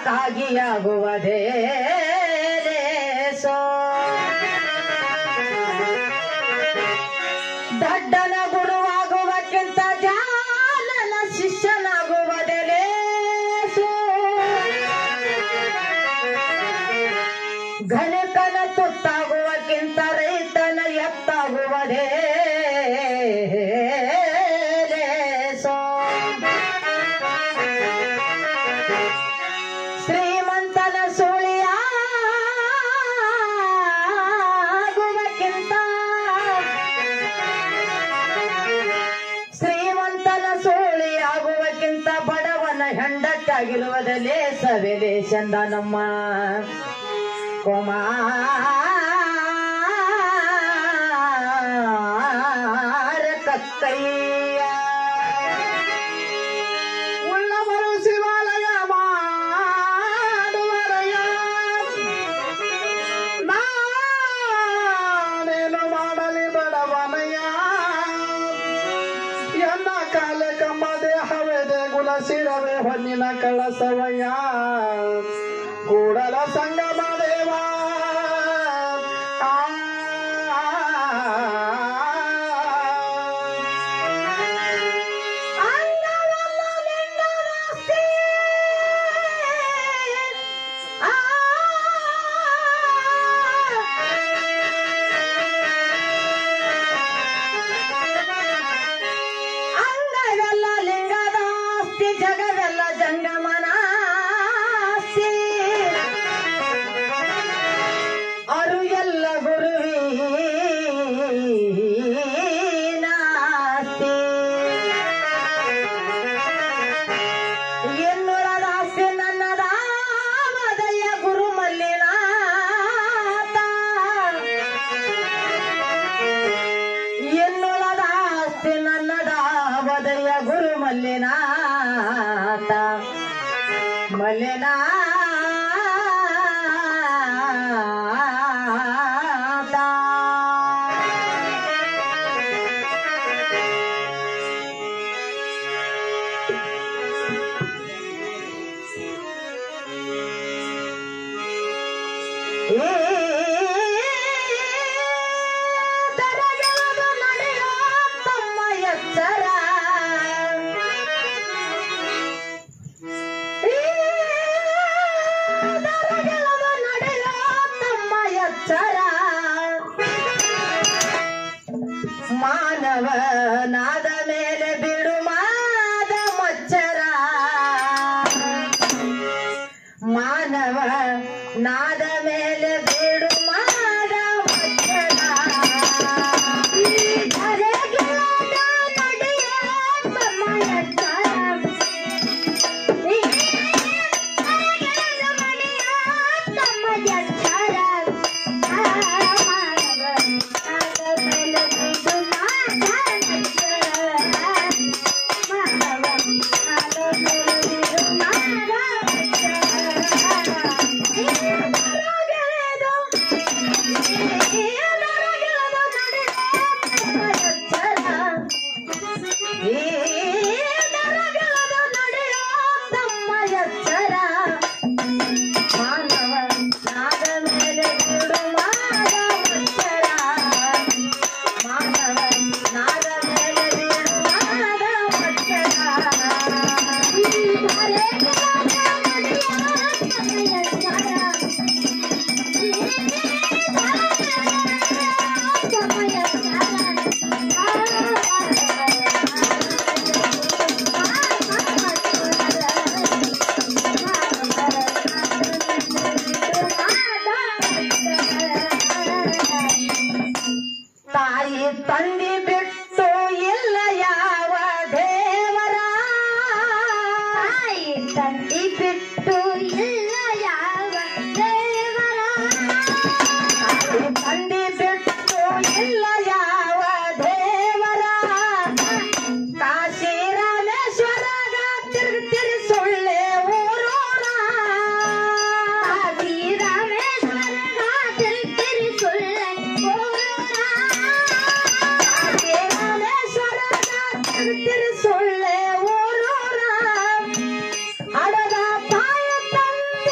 ಅದಕ್ಕಾಗಿ ಆಗುವುದೇ ಲೇಸೋ ದಡ್ಡನ ಗುರುವಾಗುವಕ್ಕಿಂತ ಜಾಲನ ಶಿಷ್ಯನಾಗುವುದೇ ಲೇಸು ಘನಕನ ತುತ್ತಾಗುವಕ್ಕಿಂತ ರೈತನ ಎತ್ತಾಗುವುದೇ ಲೇಸೋ ಶ್ರೀಮಂತನ ಸುಳಿಯಾಗುವಕ್ಕಿಂತ ಶ್ರೀಮಂತನ ಸುಳಿಯಾಗುವಕ್ಕಿಂತ ಬಡವನ ಹೆಂಡಕ್ಕಾಗಿರುವುದಲ್ಲೇ ಸವೆಲೇಶಂದ ನಮ್ಮ ಕುಮಾರ ಕಕ್ಕಯ್ಯ ಉಳ್ಳವರು ಶಿವಾಲಯ ಮಾಡುವರಯ್ಯ ನಾನೇನು ಮಾಡಲಿ ಬಡವನಯ್ಯ ಎನ್ನ ಕಾಲೆ ಕಮ್ಮ ದೇಹವೇ ದೇಗುಲ ಶಿರವೇ ಹೊನ್ನಿನ ಕಳಸವಯ್ಯ ಕೂಡಲ ಸಂಗಮ ದೇವ ಅಂಗವೆಲ್ಲ ಲಿಂಗದಾಸ್ತಿ ಜಗವೆಲ್ಲ ಜಂಗಮನಾಸ್ತಿ ಅರು ಎಲ್ಲ ಗುರುವೀನಾಸ್ತಿ ಎನ್ನುಳದಾಸ್ತಿ ನನ್ನದಾವದಯ್ಯ ಗುರು ಮಲ್ಲಿನಾಥ ಎನ್ನುಳದಾಸ್ತಿ ನನ್ನದಾವದಯ್ಯ ಗುರು ಮಲ್ಲಿನಾಥ ಮಲ್ಲಿನಾಥ ಏ ದರಗೆಳದು ನಡೆಯೋ ತಮ್ಮ ಎಚ್ಚರ ಏ ದರಗೆಳದು ನಡೆಯೋ ತಮ್ಮ ಎಚ್ಚರ ಮಾನವನಾದ ಮೇಲೆ ಬಿಡು ಮಾದ ಮಚ್ಚರ ಮಾನವ ನಾದ ಮೇಲೆ ಬಿಡು ಮಾದ ಮಚ್ಚರ ಧರೆಗಿಳದ ನಡೆಯೋ ತಮ್ಮ ಎಚ್ಚರ. ಈ ಧರೆಗಿಳದ ನಡೆಯೋ ತಮ್ಮ ಎಚ್ಚರ. ಆ ಮಾನವ ನಾದ ಮೇಲೆ ಬಿಡು ಮಾದ ಮಚ್ಚರ. ಮಾನವ ನಾದ ಮೇಲೆ ಬಿಡು ಮಾದ ಮಾನವ ನಾದ ಮೇಲೆ ಬಿಡು ಮಾದ ಮಚ್ಚರ ಮಾನವ ನಾದ ಮೇಲೆ ಬಿಡು ಮಾದ ಮಚ್ಚರ ತಾಯಿ ತಂದಿ ಬಿಟ್ಟು ಇಲ್ಲ ಯಾವ ದೇವರ ತಾಯಿ ತಂದಿ ಬಿಟ್ಟು ಇಲ್ಲ ಯಾವ ದೇವರ ತಾಯಿ ತಂದಿ ಬಿಟ್ಟು ಇಲ್ಲ ಯಾವ ದೇವರ ಕಾಶಿ ರಾಮೇಶ್ವರಗ ತಿರುಗ್ತಿರಿ ಸುಳ್ಳೆ ಊರೂರ ಕಾಶಿ ರಾಮೇಶ್ವರಗ ತಿರುಗ್ತಿರಿ ಸುಳ್ಳೆ ಊರೂರ ಕಾಶಿ ರಾಮೇಶ್ವರಗ ತಿರುಗ್ತಿರಿ ಸುಳ್ಳೆ ಊರೂರ ಹಡದ ತಾಯ ತಂದ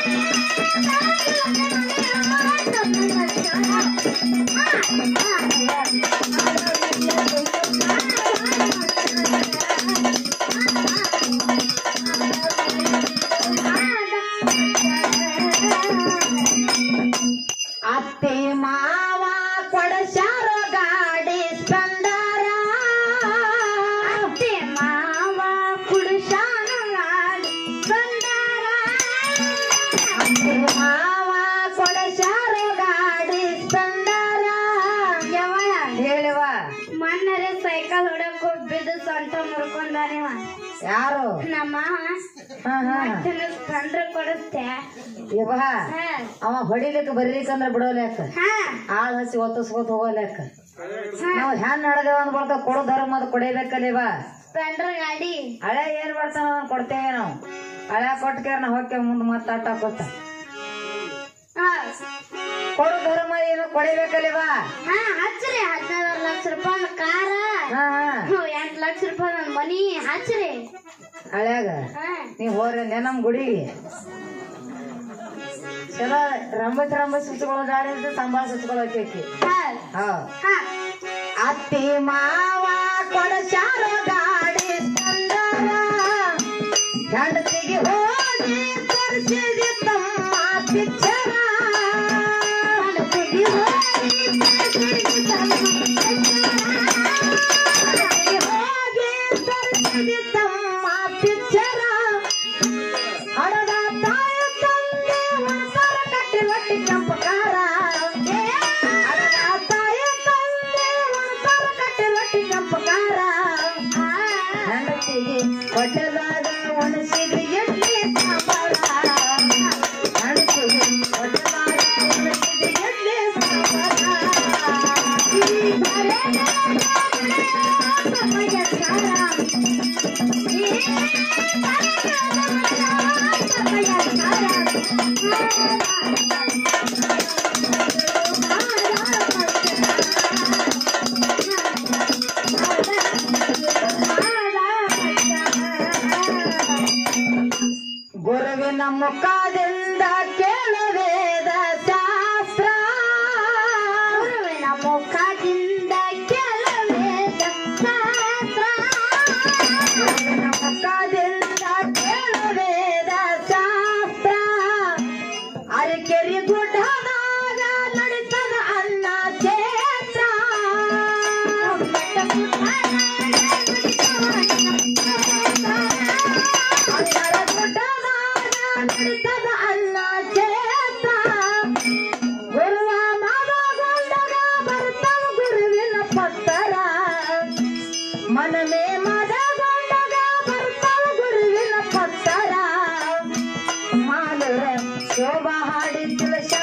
ಅತ್ತಿ ಮಾವ ಕೊಡಸಾರ ಗಾಡಿ ಸ್ಪಂದರ ಅತ್ತಿ ಮಾವ ಕುಡಸಾನ ಗಾಡಿ ಸ್ಪಂದರ ಅತ್ತಿ ಮಾವ ಕೊಡಸಾರ ಗಾಡಿ ಸ್ಪಂದರ ಯವ್ವ ಹೇಳಿವ ಮೊನ್ನರೆ ಸೈಕಲ್ ಹೊಡಕ್ ಬಿದ್ದು ಸೊಂಟ ಮುರ್ಕೊಂಡಾನಿವ ಯಾರು ನಮ್ಮ ಹಾ ಹಾ ಸ್ಪಂದ್ರ ಕೊಡಿಸ್ತೆ ಇವ ಹಾ ಅವ ಹೊಡಿಲಿಕ್ಕೆ ಬರೀಲಿಕ್ಕಂದ್ರ ಬಿಡೋಲ್ಯಾಕ ಹಾ ಆಳ್ ಹಸಿ ಒತ್ತಿಸ್ಕೊತ ಹೋಗೋಲ್ಯಾಕ ನಾವ್ ಹೆಣ್ ನಡೆದೇವ ಅಂದ್ ಬಳಿಕ ಕೊಡೋ ಧರ್ಮ ಅದ್ ಕೊಡೇಬೇಕಲ್ಲಿವ ಸ್ಪೆಂಡರ್ ಗಾಡಿ ಹಳೆ ಏನ್ ಬರ್ತಾನ ಅದನ್ನ ಕೊಡ್ತೇವೆ ನಾವು ಹಳೆ ಕೊಟ್ಕೇರ್ ನಾವ್ ಹೋಗ್ತೇವೆ ಮುಂದ್ ಮತ್ತ ಆಟ ಹಾಕೋತ ಹಾ ಕೊಡೋ ಧರ್ಮ ಏನು ಕೊಡೇಬೇಕಲ್ಲಿವ ಹಾ ಹಚ್ಚ್ರಿ ಹದಿನಾರು ಲಕ್ಷ ರೂಪಾಯಿ ಕಾರ ಹಾ ಹಾ ಎಂಟ್ ಲಕ್ಷ ರೂಪಾಯಿ ನನ್ ಮನಿ ಹಚ್ಚ್ರಿ ಹಳ್ಯಾಗ ಹಾ ನೀವ್ ಹೋರಿ ನೆನಮ್ ಗುಡಿಗೆ ಚಲೋ ರಂಬಸ್ ರಂಬಸ್ ಸುಚ್ಕೊಳ್ಳೋ ಗಾಡಿ ಇರ್ತದೆ ಸಂಬಳ ಸುಚ್ಕೊಳ್ಳೋಕೇಕಿ ಹಾ ಹಾ ಹಾ ಅತ್ತಿ ಮಾವ ಕೊಡಸಾರ ಗಾಡಿ ತಂದರ ಹೆಂಡತಿಗೆ ಹೋಗಿ ತರಿಸಿದ ತಮ್ಮ ಪಿಚ್ಚರ ಹಡತಿಗೆ ಹೋಗಿ ತರಿಸಿದ ತಮ್ಮ ಹೆಂಡತಿಗೆ ಹೋಗಿ ತರಿಸಿದ ತಮ್ಮ ಪಿಚ್ಚರ ಹಡದ ತಾಯ ತಂದೆ ಉಣಸಾರ ಕಟ್ಟಿ ರೊಟ್ಟಿ ಕೆಂಪಕಾರ ಹಡದ ತಾಯ ತಂದೆ ಉಣಸಾರ ಕಟ್ಟಿ ರೊಟ್ಟಿ ಕೆಂಪಕಾರ ಹೆಂಡತಿಗೆ ಹೊಟ್ಟೆದಾಗ ಒಣಸಿದ ಎಡ್ಲಿ ಸಾಂಬಾರ ಹೆಂಡತಿಗೆ ಹೊಟ್ಟೆದಾಗ ಒಣಸಿದ ಎಡ್ಲಿ ಸಾಂಬಾರ ಈ ಬರೆದ ಸಮಯ ಕಾರ ಈ ಬರೆದ ಸಮಯ ಗುರುವಿನ ಮುಖದಿಂದ ಕೇಳುವೇದ ಶಾಸ್ತ್ರ ಗುರುವಿನ ಮುಖದಿಂದ ಕೆಲವೇದ ಶಾಸ್ತ್ರ ಗುರುವಿನ ಮುಖದಿಂದ ಕೇಳುವೇದ ಶಾಸ್ತ್ರ ಅರಕೆರಿ ಗುಡ್ಡದಾಗ ನಡಿತದ ಅನ್ನ ಕ್ಷೇತ್ರ ಅಂತರ ಗುಡ್ಡದಾಗ ನಡಿತದ ಅನ್ನ ಕ್ಷೇತ್ರ ಗುರುವ ಮದಗೊಂಡಗ ಬರ್ತಾವ ಗುರುವಿನ ಪತ್ತರ ಮನಮೇ ಮದಗೊಂಡಗ ಬರ್ತಾವ ಗುರುವಿನ ಪತ್ತರ ಮಾಲುರ ಶೋಭಾ ಹಾಡಿದ್ದ